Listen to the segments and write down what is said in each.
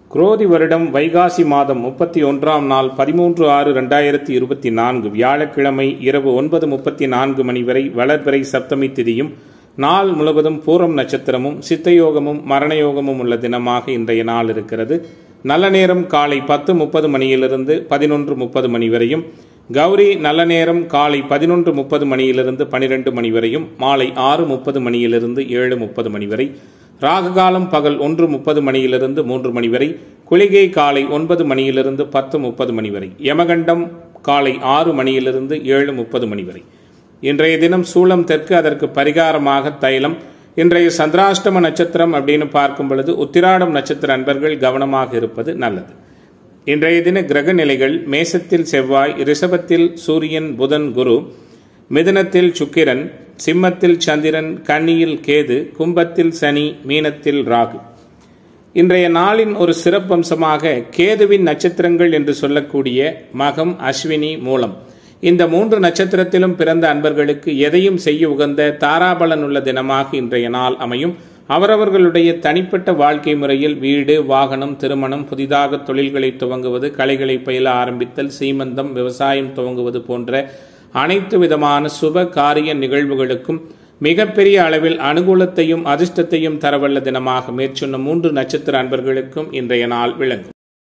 குரோதி வருடம் வைகாசி மாதம் முப்பத்தி ஒன்றாம் நாள் பதிமூன்று ஆறு ரெண்டாயிரத்தி இருபத்தி நான்கு வியாழக்கிழமை இரவு ஒன்பது முப்பத்தி நான்கு மணி வரை வளர்பிறை சப்தமி திதியும் நாள் முழுவதும் பூரம் நட்சத்திரமும் சித்தயோகமும் மரணயோகமும் உள்ள தினமாக இன்றைய நாள் இருக்கிறது நல்ல நேரம் காலை பத்து முப்பது மணியிலிருந்து பதினொன்று முப்பது மணி வரையும் கௌரி நல்ல நேரம் காலை பதினொன்று முப்பது மணியிலிருந்து பனிரெண்டு மணி வரையும் மாலை ஆறு முப்பது மணியிலிருந்து ஏழு முப்பது மணி வரை ராகுகாலம் பகல் ஒன்று முப்பது மணியிலிருந்து மூன்று மணி வரை குளிகை காலை ஒன்பது மணியிலிருந்து பத்து முப்பது மணி வரை யமகண்டம் காலை ஆறு மணியிலிருந்து ஏழு முப்பது மணி வரை இன்றைய தினம் சூளம் தெற்கு அதற்கு பரிகாரமாக தைலம் இன்றைய சந்திராஷ்டம நட்சத்திரம் அப்படின்னு பார்க்கும் பொழுது உத்திராடம் நட்சத்திர அன்பர்கள் கவனமாக இருப்பது நல்லது இன்றைய தின கிரக நிலைகள் மேசத்தில் செவ்வாய் ரிஷபத்தில் சூரியன் புதன் குரு மிதுனத்தில் சுக்கிரன் சிம்மத்தில் சந்திரன் கன்னியில் கேது கும்பத்தில் சனி மீனத்தில் ராகு இன்றைய நாளின் ஒரு சிறப்பம்சமாக கேதுவின் நட்சத்திரங்கள் என்று சொல்லக்கூடிய மகம் அஸ்வினி மூலம் இந்த மூன்று நட்சத்திரத்திலும் பிறந்த அன்பர்களுக்கு எதையும் செய்ய உகந்த தாராபலன் உள்ள தினமாக இன்றைய நாள் அமையும் அவரவர்களுடைய தனிப்பட்ட வாழ்க்கை முறையில் வீடு வாகனம் திருமணம் புதிதாக தொழில்களை துவங்குவது கலைகளை பயில ஆரம்பித்தல் சீமந்தம் விவசாயம் துவங்குவது போன்ற அனைத்து விதமான சுப காரிய நிகழ்வுகளுக்கும் மிகப்பெரிய அளவில் அனுகூலத்தையும் அதிர்ஷ்டத்தையும் தரவல்ல தினமாக மேற்சொன்ன மூன்று நட்சத்திர அன்பர்களுக்கும் இன்றைய நாள் விளங்கும்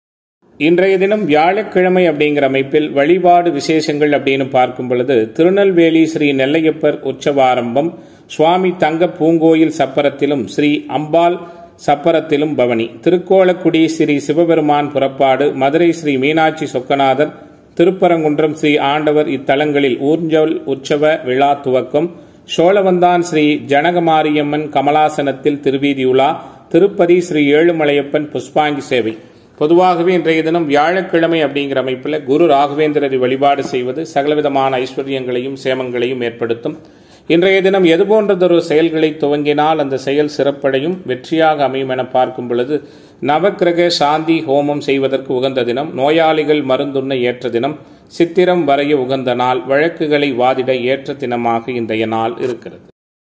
இன்றைய தினம் வியாழக்கிழமை அப்படிங்கிற அமைப்பில் வழிபாடு விசேஷங்கள் அப்படின்னு பார்க்கும் பொழுது திருநெல்வேலி ஸ்ரீ நெல்லையப்பர் உற்சவாரம்பம் சுவாமி தங்க பூங்கோயில் சப்பரத்திலும் ஸ்ரீ அம்பாள் சப்பரத்திலும் பவனி திருக்கோலக்குடி ஸ்ரீ சிவபெருமான் புறப்பாடு மதுரை ஸ்ரீ மீனாட்சி சொக்கநாதர் திருப்பரங்குன்றம் ஸ்ரீ ஆண்டவர் இத்தலங்களில் ஊர்ஞ்சல் உற்சவ விழா துவக்கம் சோழவந்தான் ஸ்ரீ ஜனகமாரியம்மன் கமலாசனத்தில் திருவீதி உலா திருப்பதி ஸ்ரீ ஏழுமலையப்பன் புஷ்பாங்கி சேவை பொதுவாகவே இன்றைய தினம் வியாழக்கிழமை அப்படிங்கிற அமைப்பில் குரு ராகவேந்திரரை வழிபாடு செய்வது சகலவிதமான ஐஸ்வர்யங்களையும் சேமங்களையும் ஏற்படுத்தும் இன்றைய தினம் எது போன்றதொரு செயல்களை துவங்கினால் அந்த செயல் சிறப்படையும் வெற்றியாக அமையும் என பார்க்கும் பொழுது நவக்கிரக சாந்தி ஹோமம் செய்வதற்கு உகந்த தினம் நோயாளிகள் மருந்துண்ண ஏற்ற தினம் சித்திரம் வரைய உகந்த நாள் வழக்குகளை வாதிட ஏற்ற தினமாக இன்றைய நாள் இருக்கிறது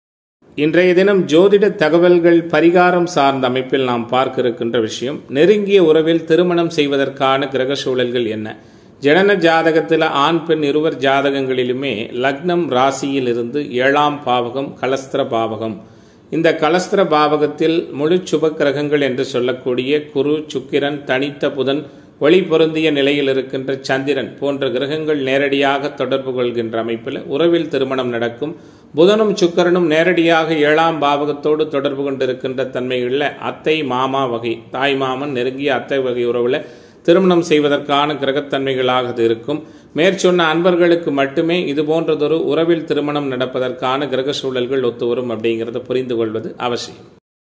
இன்றைய தினம் ஜோதிட தகவல்கள் பரிகாரம் சார்ந்த அமைப்பில் நாம் பார்க்க இருக்கின்ற விஷயம் நெருங்கிய உறவில் திருமணம் செய்வதற்கான கிரக சூழல்கள் என்ன ஜனன ஜாதகத்தில் ஆண் பெண் இருவர் ஜாதகங்களிலுமே லக்னம் ராசியில் இருந்து ஏழாம் பாவகம் கலஸ்திர பாவகம் இந்த கலஸ்திர பாவகத்தில் முழு சுப கிரகங்கள் என்று சொல்லக்கூடிய குரு சுக்கிரன் தனித்த புதன் ஒளி பொருந்திய நிலையில் இருக்கின்ற சந்திரன் போன்ற கிரகங்கள் நேரடியாக தொடர்பு கொள்கின்ற அமைப்பில் உறவில் திருமணம் நடக்கும் புதனும் சுக்கரனும் நேரடியாக ஏழாம் பாவகத்தோடு தொடர்பு கொண்டிருக்கின்ற தன்மைகளில் அத்தை மாமா வகை தாய் மாமன் நெருங்கிய அத்தை வகை உறவில் திருமணம் செய்வதற்கான கிரகத்தன்மைகளாக இது இருக்கும் மேற்சொன்ன அன்பர்களுக்கு மட்டுமே இது போன்றதொரு உறவில் திருமணம் நடப்பதற்கான கிரக சூழல்கள் ஒத்துவரும் அப்படிங்கிறத புரிந்து கொள்வது அவசியம்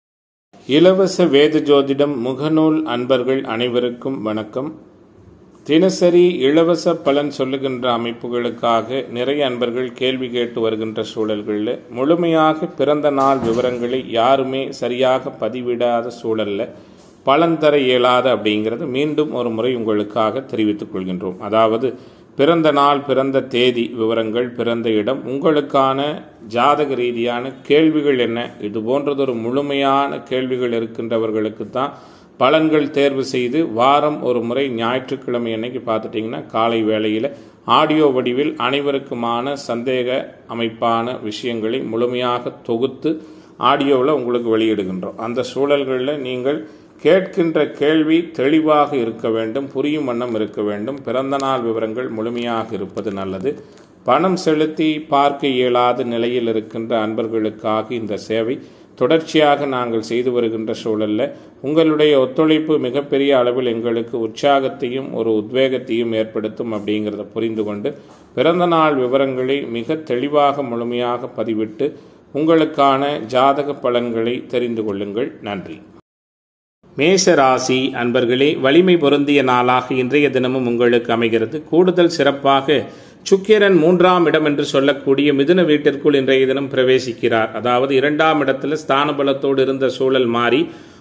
இலவச வேத ஜோதிடம் முகநூல் அன்பர்கள் அனைவருக்கும் வணக்கம் தினசரி இலவச பலன் சொல்லுகின்ற அமைப்புகளுக்காக நிறைய அன்பர்கள் கேள்வி கேட்டு வருகின்ற சூழல்களில் முழுமையாக பிறந்த நாள் விவரங்களை யாருமே சரியாக பதிவிடாத சூழலில் பலன் தர இயலாத அப்படிங்கிறது மீண்டும் ஒரு முறை உங்களுக்காக தெரிவித்துக் கொள்கின்றோம் அதாவது பிறந்த நாள் பிறந்த தேதி விவரங்கள் பிறந்த இடம் உங்களுக்கான ஜாதக ரீதியான கேள்விகள் என்ன இது போன்றதொரு முழுமையான கேள்விகள் இருக்கின்றவர்களுக்கு தான் பலன்கள் தேர்வு செய்து வாரம் ஒரு முறை ஞாயிற்றுக்கிழமை அன்னைக்கு பார்த்துட்டிங்கன்னா காலை வேளையில் ஆடியோ வடிவில் அனைவருக்குமான சந்தேக அமைப்பான விஷயங்களை முழுமையாக தொகுத்து ஆடியோவில் உங்களுக்கு வெளியிடுகின்றோம் அந்த சூழல்களில் நீங்கள் கேட்கின்ற கேள்வி தெளிவாக இருக்க வேண்டும் புரியும் வண்ணம் இருக்க வேண்டும் பிறந்த நாள் விவரங்கள் முழுமையாக இருப்பது நல்லது பணம் செலுத்தி பார்க்க இயலாத நிலையில் இருக்கின்ற அன்பர்களுக்காக இந்த சேவை தொடர்ச்சியாக நாங்கள் செய்து வருகின்ற சூழலில் உங்களுடைய ஒத்துழைப்பு மிகப்பெரிய அளவில் எங்களுக்கு உற்சாகத்தையும் ஒரு உத்வேகத்தையும் ஏற்படுத்தும் அப்படிங்கிறத புரிந்து கொண்டு பிறந்த நாள் விவரங்களை மிக தெளிவாக முழுமையாக பதிவிட்டு உங்களுக்கான ஜாதக பலன்களை தெரிந்து கொள்ளுங்கள் நன்றி மேச ராசி அன்பர்களே வலிமை பொருந்திய நாளாக இன்றைய தினமும் உங்களுக்கு அமைகிறது கூடுதல் சிறப்பாக சுக்கிரன் மூன்றாம் இடம் என்று சொல்லக்கூடிய மிதுன வீட்டிற்குள் இன்றைய தினம் பிரவேசிக்கிறார் அதாவது இரண்டாம் இடத்துல ஸ்தான பலத்தோடு இருந்த சூழல் மாறி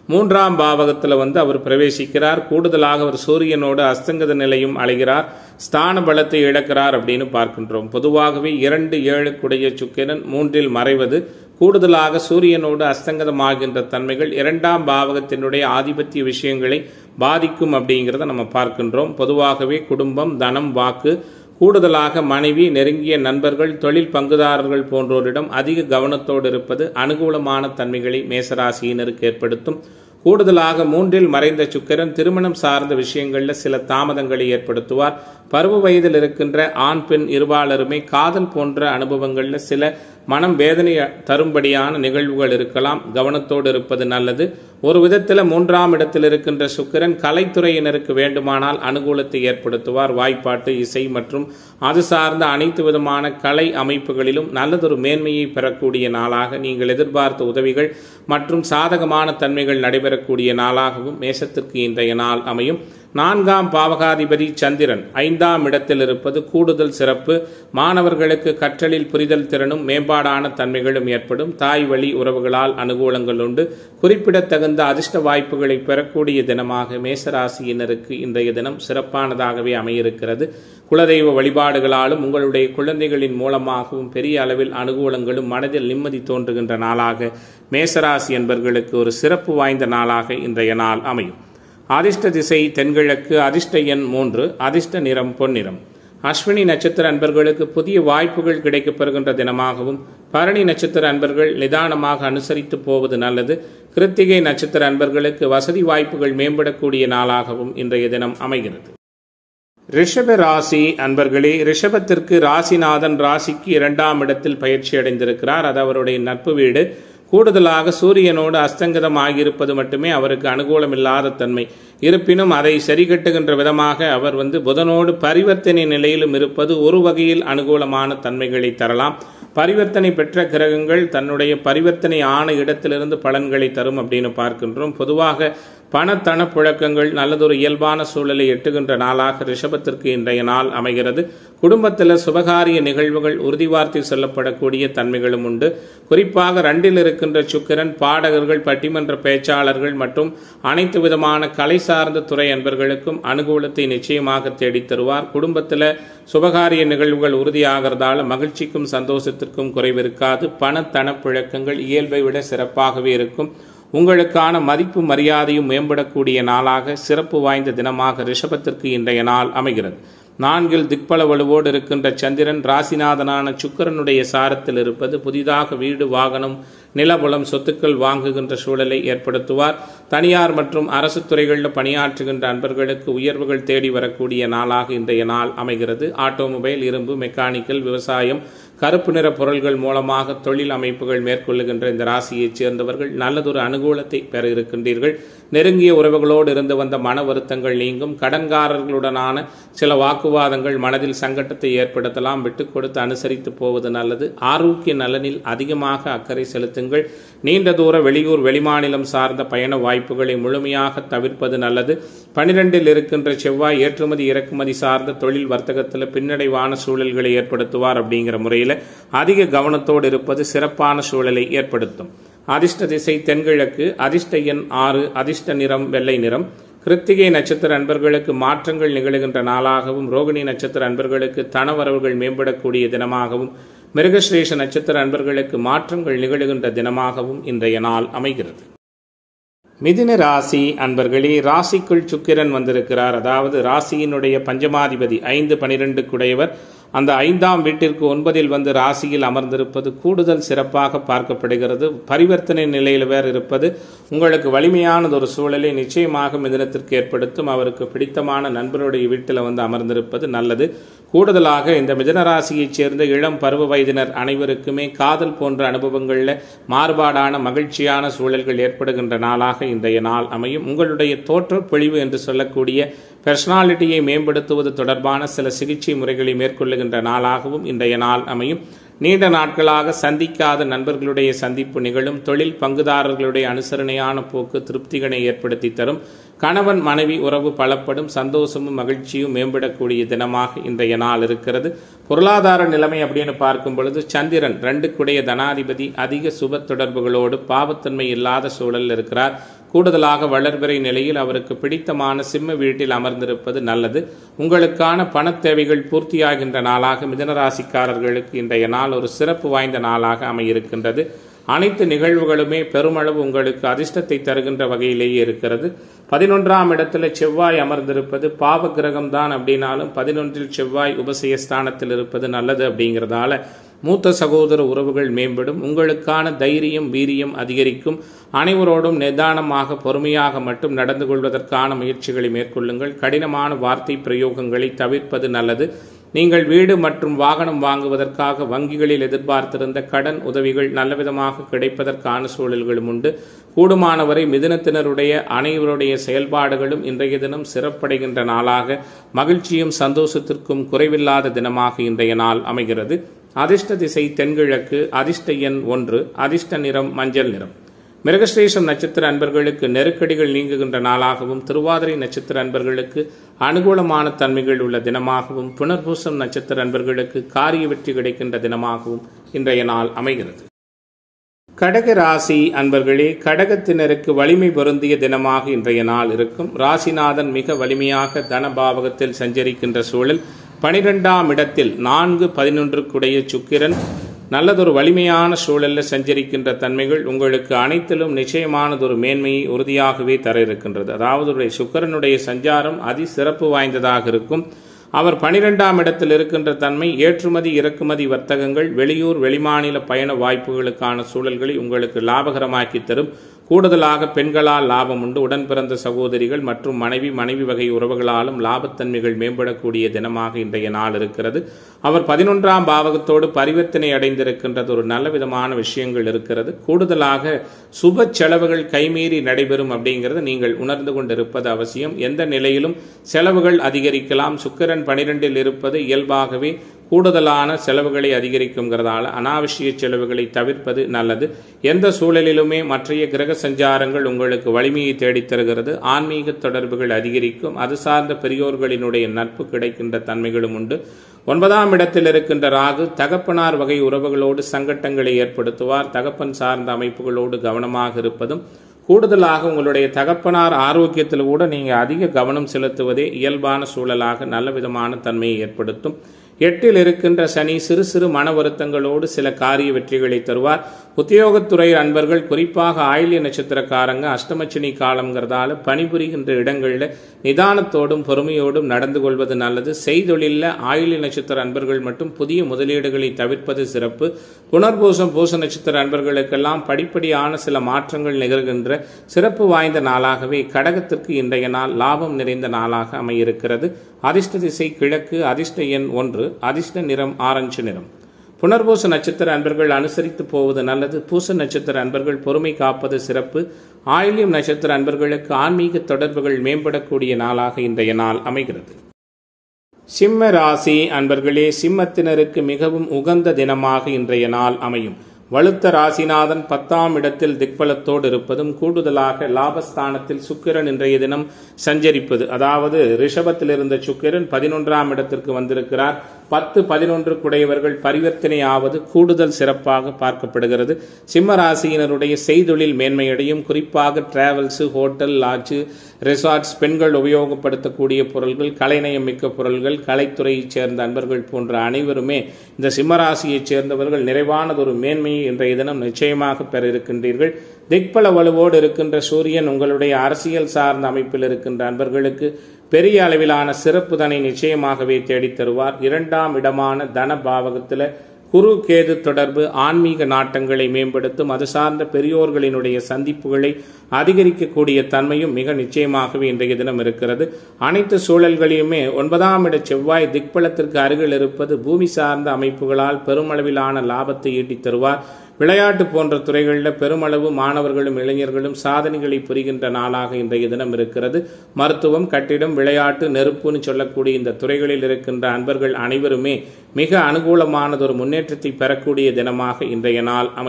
மூன்றாம் பாவகத்தில் வந்து அவர் பிரவேசிக்கிறார் கூடுதலாக அவர் சூரியனோடு அஸ்தங்கத நிலையும் அழைகிறார் ஸ்தான பலத்தை இழக்கிறார் அப்படின்னு பார்க்கின்றோம் பொதுவாகவே இரண்டு ஏழுக்குடைய சுக்கிரன் மூன்றில் மறைவது கூடுதலாக சூரியனோடு அஸ்தங்கதமாகின்ற தன்மைகள் இரண்டாம் பாவகத்தினுடைய ஆதிபத்திய விஷயங்களை பாதிக்கும் அப்படிங்கிறத நம்ம பார்க்கின்றோம் பொதுவாகவே குடும்பம் தனம் வாக்கு கூடுதலாக மனைவி நெருங்கிய நண்பர்கள் தொழில் பங்குதாரர்கள் போன்றோரிடம் அதிக கவனத்தோடு இருப்பது அனுகூலமான தன்மைகளை மேசராசியினருக்கு ஏற்படுத்தும் கூடுதலாக மூன்றில் மறைந்த சுக்கிரன் திருமணம் சார்ந்த விஷயங்களில் சில தாமதங்களை ஏற்படுத்துவார் பருவ வயதில் இருக்கின்ற ஆண் பெண் இருபாலருமே காதல் போன்ற அனுபவங்களில் சில மனம் வேதனை தரும்படியான நிகழ்வுகள் இருக்கலாம் கவனத்தோடு இருப்பது நல்லது ஒரு விதத்தில் மூன்றாம் இடத்தில் இருக்கின்ற சுக்கிரன் கலைத்துறையினருக்கு வேண்டுமானால் அனுகூலத்தை ஏற்படுத்துவார் வாய்ப்பாட்டு இசை மற்றும் அது சார்ந்த அனைத்து விதமான கலை அமைப்புகளிலும் நல்லதொரு மேன்மையை பெறக்கூடிய நாளாக நீங்கள் எதிர்பார்த்த உதவிகள் மற்றும் சாதகமான தன்மைகள் நடைபெறக்கூடிய நாளாகவும் மேசத்திற்கு இன்றைய நாள் அமையும் நான்காம் பாவகாதிபதி சந்திரன் ஐந்தாம் இடத்தில் இருப்பது கூடுதல் சிறப்பு மாணவர்களுக்கு கற்றலில் புரிதல் திறனும் மேம்பாடான தன்மைகளும் ஏற்படும் தாய் வழி உறவுகளால் அனுகூலங்கள் உண்டு குறிப்பிடத்தகுந்த அதிர்ஷ்ட வாய்ப்புகளை பெறக்கூடிய தினமாக மேசராசியினருக்கு இன்றைய தினம் சிறப்பானதாகவே அமையிருக்கிறது குலதெய்வ வழிபாடுகளாலும் உங்களுடைய குழந்தைகளின் மூலமாகவும் பெரிய அளவில் அனுகூலங்களும் மனதில் நிம்மதி தோன்றுகின்ற நாளாக மேசராசி என்பர்களுக்கு ஒரு சிறப்பு வாய்ந்த நாளாக இன்றைய நாள் அமையும் அதிர்ஷ்ட திசை தென்கிழக்கு அதிர்ஷ்ட எண் மூன்று அதிர்ஷ்ட நிறம் பொன்னிறம் அஸ்வினி நட்சத்திர அன்பர்களுக்கு புதிய வாய்ப்புகள் கிடைக்கப்பெறுகின்ற தினமாகவும் பரணி நட்சத்திர அன்பர்கள் நிதானமாக அனுசரித்து போவது நல்லது கிருத்திகை நட்சத்திர அன்பர்களுக்கு வசதி வாய்ப்புகள் மேம்படக்கூடிய நாளாகவும் இன்றைய தினம் அமைகிறது ரிஷப ராசி அன்பர்களே ரிஷபத்திற்கு ராசிநாதன் ராசிக்கு இரண்டாம் இடத்தில் பயிற்சி அடைந்திருக்கிறார் அது அவருடைய நட்பு வீடு கூடுதலாக சூரியனோடு அஸ்தங்கதம் ஆகியிருப்பது மட்டுமே அவருக்கு அனுகூலம் இல்லாத தன்மை இருப்பினும் அதை சரிகட்டுகின்ற விதமாக அவர் வந்து புதனோடு பரிவர்த்தனை நிலையிலும் இருப்பது ஒரு வகையில் அனுகூலமான தன்மைகளை தரலாம் பரிவர்த்தனை பெற்ற கிரகங்கள் தன்னுடைய பரிவர்த்தனை ஆன இடத்திலிருந்து பலன்களை தரும் அப்படின்னு பார்க்கின்றோம் பொதுவாக பணத்தன புழக்கங்கள் நல்லதொரு இயல்பான சூழலை எட்டுகின்ற நாளாக ரிஷபத்திற்கு இன்றைய நாள் அமைகிறது குடும்பத்தில் சுபகாரிய நிகழ்வுகள் உறுதிவார்த்தை சொல்லப்படக்கூடிய தன்மைகளும் உண்டு குறிப்பாக ரெண்டில் இருக்கின்ற சுக்கிரன் பாடகர்கள் பட்டிமன்ற பேச்சாளர்கள் மற்றும் அனைத்து விதமான கலை சார்ந்த துறை அன்பர்களுக்கும் அனுகூலத்தை நிச்சயமாக தேடித் தருவார் குடும்பத்தில் சுபகாரிய நிகழ்வுகள் உறுதியாகிறதால மகிழ்ச்சிக்கும் சந்தோஷத்திற்கும் குறைவிருக்காது பண தனப்புழக்கங்கள் இயல்பை விட சிறப்பாகவே இருக்கும் உங்களுக்கான மதிப்பு மரியாதையும் மேம்படக்கூடிய நாளாக சிறப்பு வாய்ந்த தினமாக ரிஷபத்திற்கு இன்றைய நாள் அமைகிறது நான்கில் திக்பல வலுவோடு இருக்கின்ற சந்திரன் ராசிநாதனான சுக்கரனுடைய சாரத்தில் இருப்பது புதிதாக வீடு வாகனம் நிலபுலம் சொத்துக்கள் வாங்குகின்ற சூழலை ஏற்படுத்துவார் தனியார் மற்றும் அரசு துறைகளில் பணியாற்றுகின்ற அன்பர்களுக்கு உயர்வுகள் தேடி வரக்கூடிய நாளாக இன்றைய நாள் அமைகிறது ஆட்டோமொபைல் இரும்பு மெக்கானிக்கல் விவசாயம் கருப்பு நிற பொருள்கள் மூலமாக தொழில் அமைப்புகள் மேற்கொள்ளுகின்ற இந்த ராசியைச் சேர்ந்தவர்கள் நல்லதொரு அனுகூலத்தை பெற இருக்கின்றீர்கள் நெருங்கிய உறவுகளோடு இருந்து வந்த மன வருத்தங்கள் நீங்கும் கடன்காரர்களுடனான சில வாக்குவாதங்கள் மனதில் சங்கட்டத்தை ஏற்படுத்தலாம் விட்டுக் கொடுத்து அனுசரித்து போவது நல்லது ஆரோக்கிய நலனில் அதிகமாக அக்கறை செலுத்துங்கள் நீண்ட தூர வெளியூர் வெளிமாநிலம் சார்ந்த பயண வாய்ப்புகளை முழுமையாக தவிர்ப்பது நல்லது பனிரெண்டில் இருக்கின்ற செவ்வாய் ஏற்றுமதி இறக்குமதி சார்ந்த தொழில் வர்த்தகத்தில் பின்னடைவான சூழல்களை ஏற்படுத்துவார் அப்படிங்கிற முறையில் அதிக கவனத்தோடு இருப்பது சிறப்பான சூழலை ஏற்படுத்தும் அதிர்ஷ்ட திசை தென்கிழக்கு அதிர்ஷ்ட எண் ஆறு அதிர்ஷ்ட நிறம் வெள்ளை நிறம் கிருத்திகை நட்சத்திர அன்பர்களுக்கு மாற்றங்கள் நிகழுகின்ற நாளாகவும் ரோகிணி நட்சத்திர அன்பர்களுக்கு தனவரவுகள் மேம்படக்கூடிய தினமாகவும் மிருகஸ்ரேஷ நட்சத்திர அன்பர்களுக்கு மாற்றங்கள் நிகழுகின்ற தினமாகவும் இன்றைய நாள் அமைகிறது மிதுன ராசி அன்பர்களே ராசிக்குள் சுக்கிரன் வந்திருக்கிறார் அதாவது ராசியினுடைய பஞ்சமாதிபதி ஐந்து பனிரெண்டுக்குடையவர் அந்த ஐந்தாம் வீட்டிற்கு ஒன்பதில் வந்து ராசியில் அமர்ந்திருப்பது கூடுதல் சிறப்பாக பார்க்கப்படுகிறது பரிவர்த்தனை நிலையில் வேறு இருப்பது உங்களுக்கு வலிமையானது ஒரு சூழலை நிச்சயமாக மிதனத்திற்கு ஏற்படுத்தும் அவருக்கு பிடித்தமான நண்பருடைய வீட்டில் வந்து அமர்ந்திருப்பது நல்லது கூடுதலாக இந்த மிதன ராசியைச் சேர்ந்த இளம் பருவ வயதினர் அனைவருக்குமே காதல் போன்ற அனுபவங்களில் மாறுபாடான மகிழ்ச்சியான சூழல்கள் ஏற்படுகின்ற நாளாக இன்றைய நாள் அமையும் உங்களுடைய தோற்ற பொழிவு என்று சொல்லக்கூடிய பெர்சனாலிட்டியை மேம்படுத்துவது தொடர்பான சில சிகிச்சை முறைகளை மேற்கொள்ளுகின்ற நாளாகவும் இன்றைய நாள் அமையும் நீண்ட நாட்களாக சந்திக்காத நண்பர்களுடைய சந்திப்பு நிகழும் தொழில் பங்குதாரர்களுடைய அனுசரணையான போக்கு திருப்திகளை ஏற்படுத்தி தரும் கணவன் மனைவி உறவு பலப்படும் சந்தோஷமும் மகிழ்ச்சியும் மேம்படக்கூடிய தினமாக இன்றைய நாள் இருக்கிறது பொருளாதார நிலைமை அப்படின்னு பார்க்கும் பொழுது சந்திரன் ரெண்டுக்குடைய தனாதிபதி அதிக சுப தொடர்புகளோடு பாவத்தன்மை இல்லாத சூழல் இருக்கிறார் கூடுதலாக வளர்பிறை நிலையில் அவருக்கு பிடித்தமான சிம்ம வீட்டில் அமர்ந்திருப்பது நல்லது உங்களுக்கான பணத் தேவைகள் பூர்த்தியாகின்ற நாளாக மிதனராசிக்காரர்களுக்கு இன்றைய நாள் ஒரு சிறப்பு வாய்ந்த நாளாக அமையிருக்கின்றது அனைத்து நிகழ்வுகளுமே பெருமளவு உங்களுக்கு அதிர்ஷ்டத்தை தருகின்ற வகையிலேயே இருக்கிறது பதினொன்றாம் இடத்துல செவ்வாய் அமர்ந்திருப்பது பாவ கிரகம் தான் அப்படின்னாலும் பதினொன்றில் செவ்வாய் உபசய ஸ்தானத்தில் இருப்பது நல்லது அப்படிங்கிறதால மூத்த சகோதர உறவுகள் மேம்படும் உங்களுக்கான தைரியம் வீரியம் அதிகரிக்கும் அனைவரோடும் நிதானமாக பொறுமையாக மட்டும் நடந்து கொள்வதற்கான முயற்சிகளை மேற்கொள்ளுங்கள் கடினமான வார்த்தை பிரயோகங்களை தவிர்ப்பது நல்லது நீங்கள் வீடு மற்றும் வாகனம் வாங்குவதற்காக வங்கிகளில் எதிர்பார்த்திருந்த கடன் உதவிகள் நல்லவிதமாக கிடைப்பதற்கான சூழல்களும் உண்டு கூடுமானவரை மிதுனத்தினருடைய அனைவருடைய செயல்பாடுகளும் இன்றைய தினம் சிறப்படைகின்ற நாளாக மகிழ்ச்சியும் சந்தோஷத்திற்கும் குறைவில்லாத தினமாக இன்றைய நாள் அமைகிறது அதிர்ஷ்ட திசை தென்கிழக்கு அதிர்ஷ்ட எண் ஒன்று அதிர்ஷ்ட நிறம் மஞ்சள் நிறம் மிருகஸ்ரேஷம் நட்சத்திர அன்பர்களுக்கு நெருக்கடிகள் நீங்குகின்ற நாளாகவும் திருவாதிரை நட்சத்திர அன்பர்களுக்கு அனுகூலமான தன்மைகள் உள்ள தினமாகவும் புனர்பூசம் நட்சத்திர அன்பர்களுக்கு காரிய வெற்றி கிடைக்கின்ற தினமாகவும் இன்றைய நாள் அமைகிறது கடக ராசி அன்பர்களே கடகத்தினருக்கு வலிமை பொருந்திய தினமாக இன்றைய நாள் இருக்கும் ராசிநாதன் மிக வலிமையாக தனபாவகத்தில் சஞ்சரிக்கின்ற சூழல் பனிரெண்டாம் இடத்தில் நான்கு பதினொன்றுக்குடைய சுக்கிரன் நல்லதொரு வலிமையான சூழலில் சஞ்சரிக்கின்ற தன்மைகள் உங்களுக்கு அனைத்திலும் நிச்சயமானதொரு மேன்மையை உறுதியாகவே தர இருக்கின்றது அதாவது சுக்கரனுடைய சஞ்சாரம் அதி சிறப்பு வாய்ந்ததாக இருக்கும் அவர் பனிரெண்டாம் இடத்தில் இருக்கின்ற தன்மை ஏற்றுமதி இறக்குமதி வர்த்தகங்கள் வெளியூர் வெளிமாநில பயண வாய்ப்புகளுக்கான சூழல்களை உங்களுக்கு லாபகரமாக்கி தரும் கூடுதலாக பெண்களால் லாபம் உண்டு உடன் பிறந்த சகோதரிகள் மற்றும் மனைவி மனைவி வகை உறவுகளாலும் லாபத்தன்மைகள் மேம்படக்கூடிய தினமாக இன்றைய நாள் இருக்கிறது அவர் பதினொன்றாம் பாவகத்தோடு பரிவர்த்தனை அடைந்திருக்கின்றது ஒரு நல்ல விதமான விஷயங்கள் இருக்கிறது கூடுதலாக சுப செலவுகள் கைமீறி நடைபெறும் அப்படிங்கிறது நீங்கள் உணர்ந்து கொண்டிருப்பது அவசியம் எந்த நிலையிலும் செலவுகள் அதிகரிக்கலாம் சுக்கிரன் பனிரெண்டில் இருப்பது இயல்பாகவே கூடுதலான செலவுகளை அதிகரிக்குங்கிறதால அனாவசிய செலவுகளை தவிர்ப்பது நல்லது எந்த சூழலிலுமே மற்றைய கிரக சஞ்சாரங்கள் உங்களுக்கு வலிமையை தேடித் தருகிறது ஆன்மீக தொடர்புகள் அதிகரிக்கும் அது சார்ந்த பெரியோர்களினுடைய நட்பு கிடைக்கின்ற தன்மைகளும் உண்டு ஒன்பதாம் இடத்தில் இருக்கின்ற ராகு தகப்பனார் வகை உறவுகளோடு சங்கட்டங்களை ஏற்படுத்துவார் தகப்பன் சார்ந்த அமைப்புகளோடு கவனமாக இருப்பதும் கூடுதலாக உங்களுடைய தகப்பனார் ஆரோக்கியத்தில் கூட நீங்கள் அதிக கவனம் செலுத்துவதே இயல்பான சூழலாக நல்ல விதமான தன்மையை ஏற்படுத்தும் எட்டில் இருக்கின்ற சனி சிறு சிறு மன வருத்தங்களோடு சில காரிய வெற்றிகளை தருவார் உத்தியோகத்துறை அன்பர்கள் குறிப்பாக ஆயில்ய நட்சத்திரக்காரங்க அஷ்டமச்சினி காலங்கிறதால பணிபுரிகின்ற இடங்களில் நிதானத்தோடும் பொறுமையோடும் நடந்து கொள்வது நல்லது செய்தொழிலில் ஆயில்ய நட்சத்திர அன்பர்கள் மட்டும் புதிய முதலீடுகளை தவிர்ப்பது சிறப்பு புனர்பூசம் பூச நட்சத்திர அன்பர்களுக்கெல்லாம் படிப்படியான சில மாற்றங்கள் நிகழ்கின்ற சிறப்பு வாய்ந்த நாளாகவே கடகத்திற்கு இன்றைய நாள் லாபம் நிறைந்த நாளாக அமையிருக்கிறது அதிர்ஷ்ட திசை கிழக்கு அதிர்ஷ்ட எண் ஒன்று அதிர்ஷ்ட நிறம் ஆரஞ்சு நிறம் புனர்பூச நட்சத்திர அன்பர்கள் அனுசரித்து போவது நல்லது பூச நட்சத்திர அன்பர்கள் பொறுமை காப்பது சிறப்பு ஆயில்யம் நட்சத்திர அன்பர்களுக்கு ஆன்மீக தொடர்புகள் மேம்படக்கூடிய நாளாக இன்றைய நாள் அமைகிறது சிம்ம ராசி அன்பர்களே சிம்மத்தினருக்கு மிகவும் உகந்த தினமாக இன்றைய நாள் அமையும் வலுத்த ராசிநாதன் பத்தாம் இடத்தில் திக்பலத்தோடு இருப்பதும் கூடுதலாக லாபஸ்தானத்தில் சுக்கிரன் இன்றைய தினம் சஞ்சரிப்பது அதாவது ரிஷபத்தில் இருந்த சுக்கிரன் பதினொன்றாம் இடத்திற்கு வந்திருக்கிறார் பத்து பதினொன்று குடையவர்கள் பரிவர்த்தனை ஆவது கூடுதல் சிறப்பாக பார்க்கப்படுகிறது சிம்ம ராசியினருடைய செய்தொழில் மேன்மையடையும் குறிப்பாக டிராவல்ஸ் ஹோட்டல் லாட்ஜு ரெசார்ட்ஸ் பெண்கள் உபயோகப்படுத்தக்கூடிய பொருள்கள் கலைநயம் மிக்க பொருள்கள் கலைத்துறையைச் சேர்ந்த அன்பர்கள் போன்ற அனைவருமே இந்த சிம்மராசியைச் சேர்ந்தவர்கள் நிறைவானதொரு மேன்மையை இன்றைய தினம் நிச்சயமாக பெற இருக்கின்றீர்கள் திக்பல வலுவோடு இருக்கின்ற சூரியன் உங்களுடைய அரசியல் சார்ந்த அமைப்பில் இருக்கின்ற அன்பர்களுக்கு பெரிய அளவிலான சிறப்பு தனை நிச்சயமாகவே தேடித் தருவார் இரண்டாம் இடமான தன பாவகத்தில் குரு கேது தொடர்பு ஆன்மீக நாட்டங்களை மேம்படுத்தும் அது சார்ந்த பெரியோர்களினுடைய சந்திப்புகளை அதிகரிக்கக்கூடிய தன்மையும் மிக நிச்சயமாகவே இன்றைய தினம் இருக்கிறது அனைத்து சூழல்களையுமே ஒன்பதாம் இட செவ்வாய் திக்பலத்திற்கு அருகில் இருப்பது பூமி சார்ந்த அமைப்புகளால் பெருமளவிலான லாபத்தை ஈட்டித் தருவார் விளையாட்டு போன்ற துறைகளில் பெருமளவு மாணவர்களும் இளைஞர்களும் சாதனைகளை புரிகின்ற நாளாக இன்றைய தினம் இருக்கிறது மருத்துவம் கட்டிடம் விளையாட்டு நெருப்புன்னு சொல்லக்கூடிய இந்த துறைகளில் இருக்கின்ற அன்பர்கள் அனைவருமே மிக அனுகூலமானதொரு முன்னேற்றத்தை பெறக்கூடிய தினமாக இன்றைய நாள் அமையும்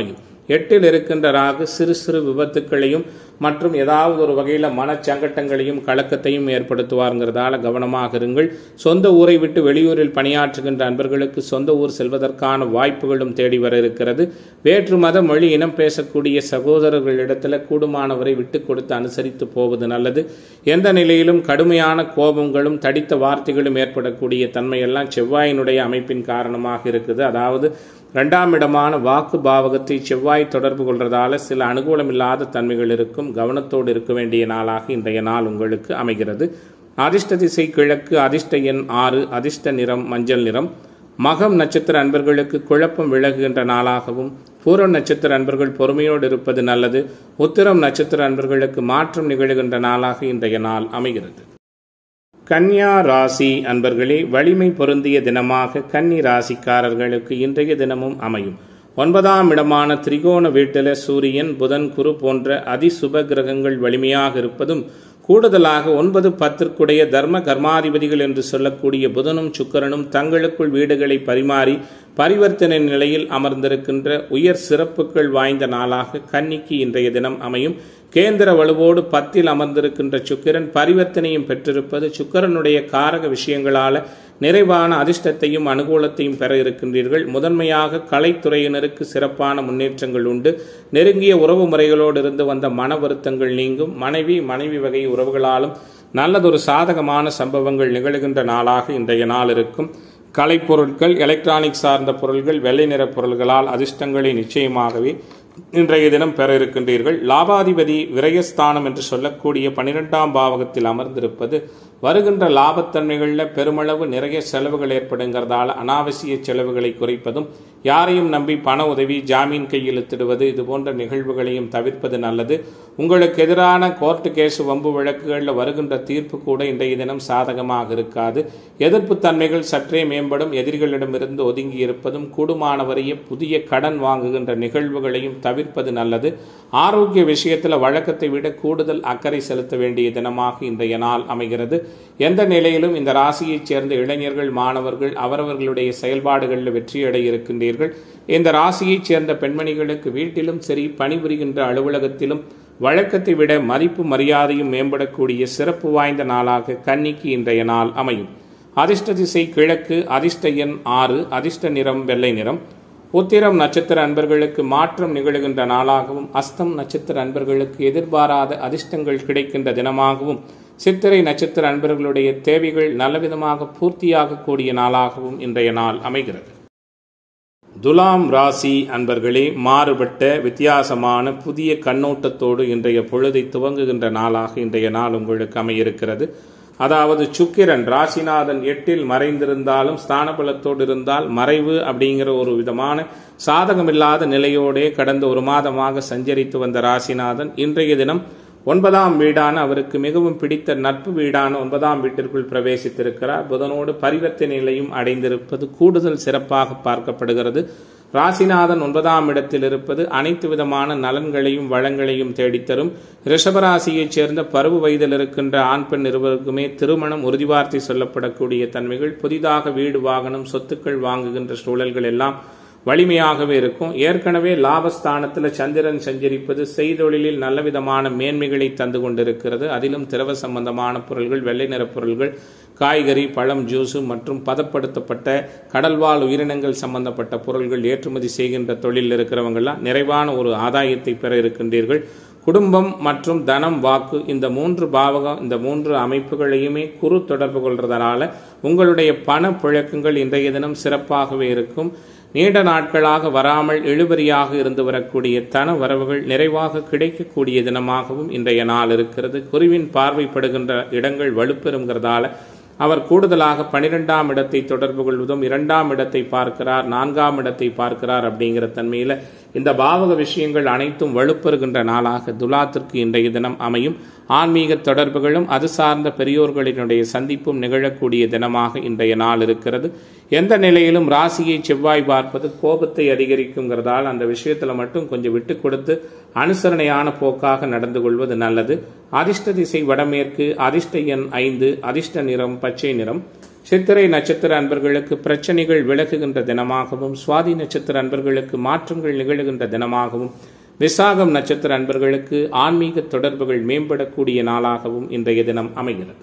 எட்டில் இருக்கின்ற ராகு சிறு சிறு விபத்துக்களையும் மற்றும் ஏதாவது ஒரு வகையில் மனச்சங்கட்டங்களையும் கலக்கத்தையும் ஏற்படுத்துவாருங்கிறதால கவனமாக இருங்கள் சொந்த ஊரை விட்டு வெளியூரில் பணியாற்றுகின்ற அன்பர்களுக்கு சொந்த ஊர் செல்வதற்கான வாய்ப்புகளும் தேடி வர இருக்கிறது வேற்று மத மொழி இனம் பேசக்கூடிய சகோதரர்களிடத்தில் கூடுமானவரை விட்டு கொடுத்து அனுசரித்து போவது நல்லது எந்த நிலையிலும் கடுமையான கோபங்களும் தடித்த வார்த்தைகளும் ஏற்படக்கூடிய தன்மையெல்லாம் செவ்வாயினுடைய அமைப்பின் காரணமாக இருக்குது அதாவது இரண்டாம் இடமான வாக்கு பாவகத்தை செவ்வாய் தொடர்பு கொள்றதால சில அனுகூலம் இல்லாத தன்மைகள் இருக்கும் கவனத்தோடு இருக்க வேண்டிய நாளாக இன்றைய நாள் உங்களுக்கு அமைகிறது அதிர்ஷ்ட திசை கிழக்கு அதிர்ஷ்ட எண் ஆறு அதிர்ஷ்ட நிறம் மஞ்சள் நிறம் மகம் நட்சத்திர அன்பர்களுக்கு குழப்பம் விலகுகின்ற நாளாகவும் பூரம் நட்சத்திர அன்பர்கள் பொறுமையோடு இருப்பது நல்லது உத்திரம் நட்சத்திர அன்பர்களுக்கு மாற்றம் நிகழ்கின்ற நாளாக இன்றைய நாள் அமைகிறது கன்னியா ராசி அன்பர்களே வலிமை பொருந்திய தினமாக கன்னி ராசிக்காரர்களுக்கு இன்றைய தினமும் அமையும் ஒன்பதாம் இடமான திரிகோண வீட்டில சூரியன் புதன் குரு போன்ற அதிசுப கிரகங்கள் வலிமையாக இருப்பதும் கூடுதலாக ஒன்பது பத்திற்குடைய தர்ம கர்மாதிபதிகள் என்று சொல்லக்கூடிய புதனும் சுக்கரனும் தங்களுக்குள் வீடுகளை பரிமாறி பரிவர்த்தனை நிலையில் அமர்ந்திருக்கின்ற உயர் சிறப்புகள் வாய்ந்த நாளாக கன்னிக்கு இன்றைய தினம் அமையும் கேந்திர வலுவோடு பத்தில் அமர்ந்திருக்கின்ற சுக்கிரன் பரிவர்த்தனையும் பெற்றிருப்பது சுக்கிரனுடைய காரக விஷயங்களால நிறைவான அதிர்ஷ்டத்தையும் அனுகூலத்தையும் பெற இருக்கின்றீர்கள் முதன்மையாக கலைத்துறையினருக்கு சிறப்பான முன்னேற்றங்கள் உண்டு நெருங்கிய உறவு முறைகளோடு இருந்து வந்த மன வருத்தங்கள் நீங்கும் மனைவி மனைவி வகை உறவுகளாலும் நல்லதொரு சாதகமான சம்பவங்கள் நிகழ்கின்ற நாளாக இன்றைய நாள் இருக்கும் கலைப்பொருட்கள் எலக்ட்ரானிக் சார்ந்த பொருள்கள் வெள்ளை நிற பொருள்களால் அதிர்ஷ்டங்களை நிச்சயமாகவே இன்றைய தினம் பெற இருக்கின்றீர்கள் லாபாதிபதி விரயஸ்தானம் என்று சொல்லக்கூடிய பனிரெண்டாம் பாவகத்தில் அமர்ந்திருப்பது வருகின்ற லாபத்தன்மைகளில் பெருமளவு நிறைய செலவுகள் ஏற்படுங்கிறதால அனாவசிய செலவுகளை குறைப்பதும் யாரையும் நம்பி பண உதவி ஜாமீன் கையெழுத்திடுவது இது போன்ற நிகழ்வுகளையும் தவிர்ப்பது நல்லது உங்களுக்கு எதிரான கோர்ட்டு கேஸ் வம்பு வழக்குகளில் வருகின்ற தீர்ப்பு கூட இன்றைய தினம் சாதகமாக இருக்காது எதிர்ப்பு தன்மைகள் சற்றே மேம்படும் எதிரிகளிடமிருந்து ஒதுங்கி இருப்பதும் கூடுமானவரையே புதிய கடன் வாங்குகின்ற நிகழ்வுகளையும் தவிர்ப்பது நல்லது ஆரோக்கிய விஷயத்தில் வழக்கத்தை விட கூடுதல் அக்கறை செலுத்த வேண்டிய தினமாக இன்றைய நாள் அமைகிறது எந்த நிலையிலும் இந்த ராசியைச் சேர்ந்த இளைஞர்கள் மாணவர்கள் அவரவர்களுடைய செயல்பாடுகளில் வெற்றியடைய இருக்கின்றீர்கள் இந்த ராசியைச் சேர்ந்த பெண்மணிகளுக்கு வீட்டிலும் சரி பணிபுரிகின்ற அலுவலகத்திலும் வழக்கத்தை விட மதிப்பு மரியாதையும் மேம்படக்கூடிய சிறப்பு வாய்ந்த நாளாக கன்னிக்கு இன்றைய நாள் அமையும் அதிர்ஷ்ட திசை கிழக்கு அதிர்ஷ்ட எண் ஆறு அதிர்ஷ்ட நிறம் வெள்ளை நிறம் உத்திரம் நட்சத்திர அன்பர்களுக்கு மாற்றம் நிகழ்கின்ற நாளாகவும் அஸ்தம் நட்சத்திர அன்பர்களுக்கு எதிர்பாராத அதிர்ஷ்டங்கள் கிடைக்கின்ற தினமாகவும் சித்திரை நட்சத்திர அன்பர்களுடைய தேவைகள் நல்லவிதமாக பூர்த்தியாகக்கூடிய நாளாகவும் இன்றைய நாள் அமைகிறது துலாம் ராசி அன்பர்களே மாறுபட்ட வித்தியாசமான புதிய கண்ணோட்டத்தோடு இன்றைய பொழுதை துவங்குகின்ற நாளாக இன்றைய நாள் உங்களுக்கு அமையிருக்கிறது அதாவது சுக்கிரன் ராசிநாதன் எட்டில் மறைந்திருந்தாலும் ஸ்தானபலத்தோடு இருந்தால் மறைவு அப்படிங்கிற ஒரு விதமான சாதகமில்லாத நிலையோடே கடந்த ஒரு மாதமாக சஞ்சரித்து வந்த ராசிநாதன் இன்றைய தினம் ஒன்பதாம் வீடான அவருக்கு மிகவும் பிடித்த நட்பு வீடான ஒன்பதாம் வீட்டிற்குள் பிரவேசித்திருக்கிறார் புதனோடு பரிவர்த்தனை நிலையும் அடைந்திருப்பது கூடுதல் சிறப்பாக பார்க்கப்படுகிறது ராசிநாதன் ஒன்பதாம் இடத்தில் இருப்பது அனைத்து விதமான நலன்களையும் வளங்களையும் தேடித்தரும் ரிஷபராசியைச் சேர்ந்த பருவ வயதில் இருக்கின்ற ஆண் பெண் இருவருக்குமே திருமணம் உறுதிவார்த்தை சொல்லப்படக்கூடிய தன்மைகள் புதிதாக வீடு வாகனம் சொத்துக்கள் வாங்குகின்ற சூழல்கள் எல்லாம் வலிமையாகவே இருக்கும் ஏற்கனவே லாபஸ்தானத்தில் சந்திரன் சஞ்சரிப்பது செய்தொழிலில் நல்ல விதமான மேன்மைகளை தந்து கொண்டிருக்கிறது அதிலும் திரவ சம்பந்தமான பொருள்கள் வெள்ளை நிற பொருள்கள் காய்கறி பழம் ஜூஸு மற்றும் பதப்படுத்தப்பட்ட கடல்வாழ் உயிரினங்கள் சம்பந்தப்பட்ட பொருள்கள் ஏற்றுமதி செய்கின்ற தொழிலில் இருக்கிறவங்கெல்லாம் நிறைவான ஒரு ஆதாயத்தை பெற இருக்கின்றீர்கள் குடும்பம் மற்றும் தனம் வாக்கு இந்த மூன்று பாவகம் இந்த மூன்று அமைப்புகளையுமே குறு தொடர்பு கொள்றதுனால உங்களுடைய பண புழக்கங்கள் இன்றைய தினம் சிறப்பாகவே இருக்கும் நீண்ட நாட்களாக வராமல் இழுபறியாக இருந்து வரக்கூடிய தன வரவுகள் நிறைவாக கிடைக்கக்கூடிய தினமாகவும் இன்றைய நாள் இருக்கிறது குருவின் பார்வைப்படுகின்ற இடங்கள் வலுப்பெறுங்கிறதால அவர் கூடுதலாக பனிரெண்டாம் இடத்தை தொடர்பு கொள்வதும் இரண்டாம் இடத்தை பார்க்கிறார் நான்காம் இடத்தை பார்க்கிறார் அப்படிங்கிற தன்மையில் இந்த பாவக விஷயங்கள் அனைத்தும் வலுப்பெறுகின்ற நாளாக துலாத்திற்கு இன்றைய தினம் அமையும் ஆன்மீக தொடர்புகளும் அது சார்ந்த பெரியோர்களினுடைய சந்திப்பும் நிகழக்கூடிய தினமாக இன்றைய நாள் இருக்கிறது எந்த நிலையிலும் ராசியை செவ்வாய் பார்ப்பது கோபத்தை அதிகரிக்குங்கிறதால் அந்த விஷயத்தில் மட்டும் கொஞ்சம் விட்டு கொடுத்து அனுசரணையான போக்காக நடந்து கொள்வது நல்லது அதிர்ஷ்ட திசை வடமேற்கு அதிர்ஷ்ட எண் ஐந்து அதிர்ஷ்ட நிறம் பச்சை நிறம் சித்திரை நட்சத்திர அன்பர்களுக்கு பிரச்சனைகள் விலகுகின்ற தினமாகவும் சுவாதி நட்சத்திர அன்பர்களுக்கு மாற்றங்கள் நிகழுகின்ற தினமாகவும் விசாகம் நட்சத்திர அன்பர்களுக்கு ஆன்மீக தொடர்புகள் மேம்படக்கூடிய நாளாகவும் இன்றைய தினம் அமைகிறது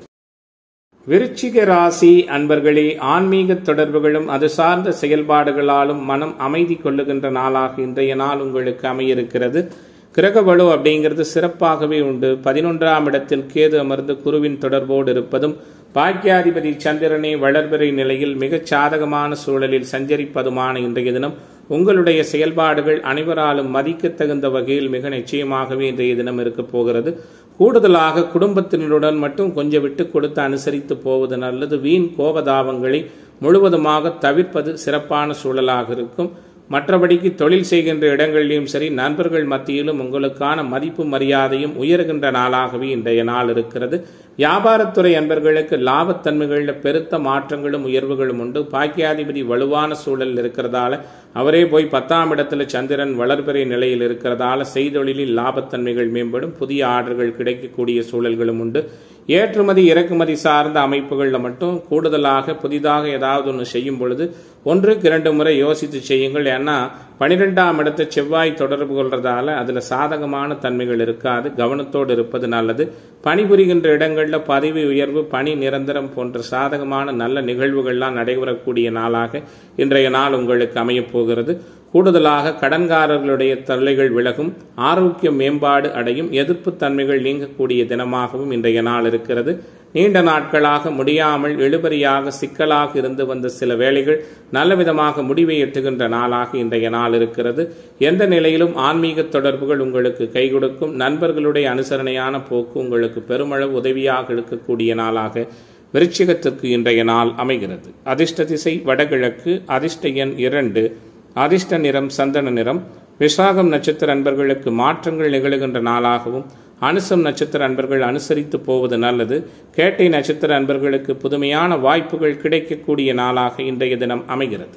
விருச்சிக ராசி அன்பர்களே ஆன்மீக தொடர்புகளும் அது சார்ந்த செயல்பாடுகளாலும் மனம் அமைதி கொள்ளுகின்ற நாளாக இன்றைய நாள் உங்களுக்கு அமையிருக்கிறது கிரகவலு அப்படிங்கிறது சிறப்பாகவே உண்டு பதினொன்றாம் இடத்தில் கேது அமர்ந்து குருவின் தொடர்போடு இருப்பதும் பாக்கியாதிபதி சந்திரனை வளர்பிறை நிலையில் மிகச் சாதகமான சூழலில் சஞ்சரிப்பதுமான இன்றைய தினம் உங்களுடைய செயல்பாடுகள் அனைவராலும் மதிக்கத்தகுந்த வகையில் மிக நிச்சயமாகவே இன்றைய தினம் இருக்கப் போகிறது கூடுதலாக குடும்பத்தினருடன் மட்டும் கொஞ்சம் விட்டு கொடுத்து அனுசரித்து போவது நல்லது வீண் கோபதாபங்களை முழுவதுமாக தவிர்ப்பது சிறப்பான சூழலாக இருக்கும் மற்றபடிக்கு தொழில் செய்கின்ற இடங்களிலும் சரி நண்பர்கள் மத்தியிலும் உங்களுக்கான மதிப்பு மரியாதையும் உயர்கின்ற நாளாகவே இன்றைய நாள் இருக்கிறது வியாபாரத்துறை அன்பர்களுக்கு லாபத்தன்மைகளில் பெருத்த மாற்றங்களும் உயர்வுகளும் உண்டு பாக்கியாதிபதி வலுவான சூழல் இருக்கிறதால அவரே போய் பத்தாம் இடத்துல சந்திரன் வளர்பிறை நிலையில் இருக்கிறதால செய்தொழிலில் லாபத்தன்மைகள் மேம்படும் புதிய ஆர்டர்கள் கிடைக்கக்கூடிய சூழல்களும் உண்டு ஏற்றுமதி இறக்குமதி சார்ந்த அமைப்புகளில் மட்டும் கூடுதலாக புதிதாக ஏதாவது ஒன்று செய்யும் பொழுது ஒன்றுக்கு இரண்டு முறை யோசித்து செய்யுங்கள் ஏன்னா பனிரெண்டாம் இடத்தை செவ்வாய் தொடர்பு கொள்றதால அதில் சாதகமான தன்மைகள் இருக்காது கவனத்தோடு இருப்பது நல்லது பணிபுரிகின்ற இடங்களில் பதவி உயர்வு பணி நிரந்தரம் போன்ற சாதகமான நல்ல நிகழ்வுகள்லாம் நடைபெறக்கூடிய நாளாக இன்றைய நாள் உங்களுக்கு அமையப் போகிறது கூடுதலாக கடன்காரர்களுடைய தொல்லைகள் விலகும் ஆரோக்கிய மேம்பாடு அடையும் எதிர்ப்பு தன்மைகள் நீங்கக்கூடிய தினமாகவும் இன்றைய நாள் இருக்கிறது நீண்ட நாட்களாக முடியாமல் எழுபறியாக சிக்கலாக இருந்து வந்த சில வேலைகள் நல்லவிதமாக முடிவை எட்டுகின்ற நாளாக இன்றைய நாள் இருக்கிறது எந்த நிலையிலும் ஆன்மீக தொடர்புகள் உங்களுக்கு கை கொடுக்கும் நண்பர்களுடைய அனுசரணையான போக்கு உங்களுக்கு பெருமளவு உதவியாக இருக்கக்கூடிய நாளாக விருச்சிகத்திற்கு இன்றைய நாள் அமைகிறது அதிர்ஷ்ட திசை வடகிழக்கு அதிர்ஷ்ட எண் இரண்டு அதிர்ஷ்ட நிறம் சந்தன நிறம் விசாகம் நட்சத்திர அன்பர்களுக்கு மாற்றங்கள் நிகழுகின்ற நாளாகவும் அனுசம் நட்சத்திர அன்பர்கள் அனுசரித்து போவது நல்லது கேட்டை நட்சத்திர அன்பர்களுக்கு புதுமையான வாய்ப்புகள் கிடைக்கக்கூடிய நாளாக இன்றைய தினம் அமைகிறது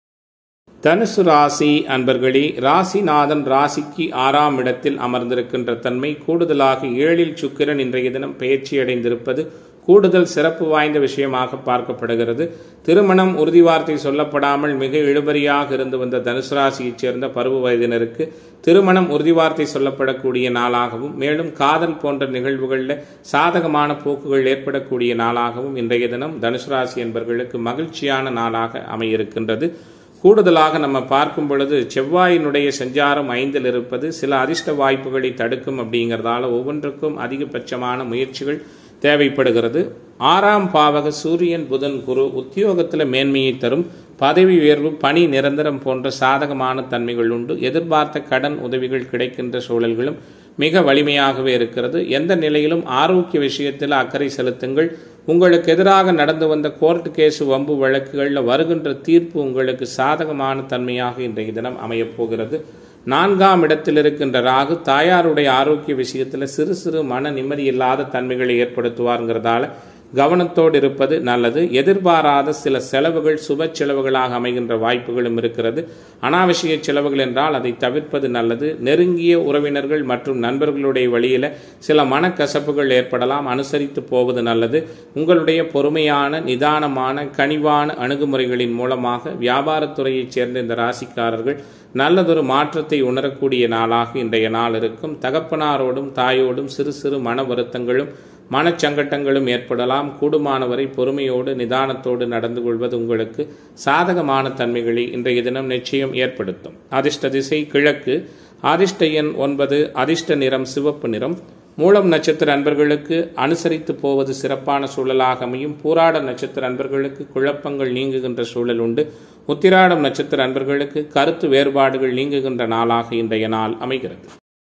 தனுசு ராசி அன்பர்களே ராசிநாதன் ராசிக்கு ஆறாம் இடத்தில் அமர்ந்திருக்கின்ற தன்மை கூடுதலாக ஏழில் சுக்கிரன் இன்றைய தினம் பயிற்சி அடைந்திருப்பது கூடுதல் சிறப்பு வாய்ந்த விஷயமாக பார்க்கப்படுகிறது திருமணம் உறுதி வார்த்தை சொல்லப்படாமல் மிக இழுபறியாக இருந்து வந்த தனுசு ராசியைச் சேர்ந்த பருவ வயதினருக்கு திருமணம் உறுதி வார்த்தை சொல்லப்படக்கூடிய நாளாகவும் மேலும் காதல் போன்ற நிகழ்வுகளில் சாதகமான போக்குகள் ஏற்படக்கூடிய நாளாகவும் இன்றைய தினம் தனுசு ராசி என்பவர்களுக்கு மகிழ்ச்சியான நாளாக அமையிருக்கின்றது கூடுதலாக நம்ம பார்க்கும் பொழுது செவ்வாயினுடைய சஞ்சாரம் ஐந்தில் இருப்பது சில அதிர்ஷ்ட வாய்ப்புகளை தடுக்கும் அப்படிங்கிறதால ஒவ்வொன்றுக்கும் அதிகபட்சமான முயற்சிகள் தேவைப்படுகிறது ஆறாம் பாவக சூரியன் புதன் குரு உத்தியோகத்தில் மேன்மையை தரும் பதவி உயர்வு பணி நிரந்தரம் போன்ற சாதகமான தன்மைகள் உண்டு எதிர்பார்த்த கடன் உதவிகள் கிடைக்கின்ற சூழல்களும் மிக வலிமையாகவே இருக்கிறது எந்த நிலையிலும் ஆரோக்கிய விஷயத்தில் அக்கறை செலுத்துங்கள் உங்களுக்கு எதிராக நடந்து வந்த கோர்ட் கேஸ் வம்பு வழக்குகளில் வருகின்ற தீர்ப்பு உங்களுக்கு சாதகமான தன்மையாக இன்றைய தினம் அமையப் போகிறது நான்காம் இடத்தில் இருக்கின்ற ராகு தாயாருடைய ஆரோக்கிய விஷயத்தில் சிறு சிறு மன நிம்மதி இல்லாத தன்மைகளை ஏற்படுத்துவாருங்கிறதால கவனத்தோடு இருப்பது நல்லது எதிர்பாராத சில செலவுகள் சுப செலவுகளாக அமைகின்ற வாய்ப்புகளும் இருக்கிறது அனாவசிய செலவுகள் என்றால் அதை தவிர்ப்பது நல்லது நெருங்கிய உறவினர்கள் மற்றும் நண்பர்களுடைய வழியில் சில மனக்கசப்புகள் ஏற்படலாம் அனுசரித்து போவது நல்லது உங்களுடைய பொறுமையான நிதானமான கனிவான அணுகுமுறைகளின் மூலமாக வியாபாரத்துறையைச் சேர்ந்த இந்த ராசிக்காரர்கள் நல்லதொரு மாற்றத்தை உணரக்கூடிய நாளாக இன்றைய நாள் இருக்கும் தகப்பனாரோடும் தாயோடும் சிறு சிறு மன வருத்தங்களும் மனச்சங்கட்டங்களும் ஏற்படலாம் கூடுமானவரை பொறுமையோடு நிதானத்தோடு நடந்து கொள்வது உங்களுக்கு சாதகமான தன்மைகளை இன்றைய தினம் நிச்சயம் ஏற்படுத்தும் அதிர்ஷ்ட திசை கிழக்கு அதிர்ஷ்ட எண் ஒன்பது அதிர்ஷ்ட நிறம் சிவப்பு நிறம் மூலம் நட்சத்திர அன்பர்களுக்கு அனுசரித்து போவது சிறப்பான சூழலாக அமையும் பூராட நட்சத்திர அன்பர்களுக்கு குழப்பங்கள் நீங்குகின்ற சூழல் உண்டு உத்திராடம் நட்சத்திர அன்பர்களுக்கு கருத்து வேறுபாடுகள் நீங்குகின்ற நாளாக இன்றைய நாள் அமைகிறது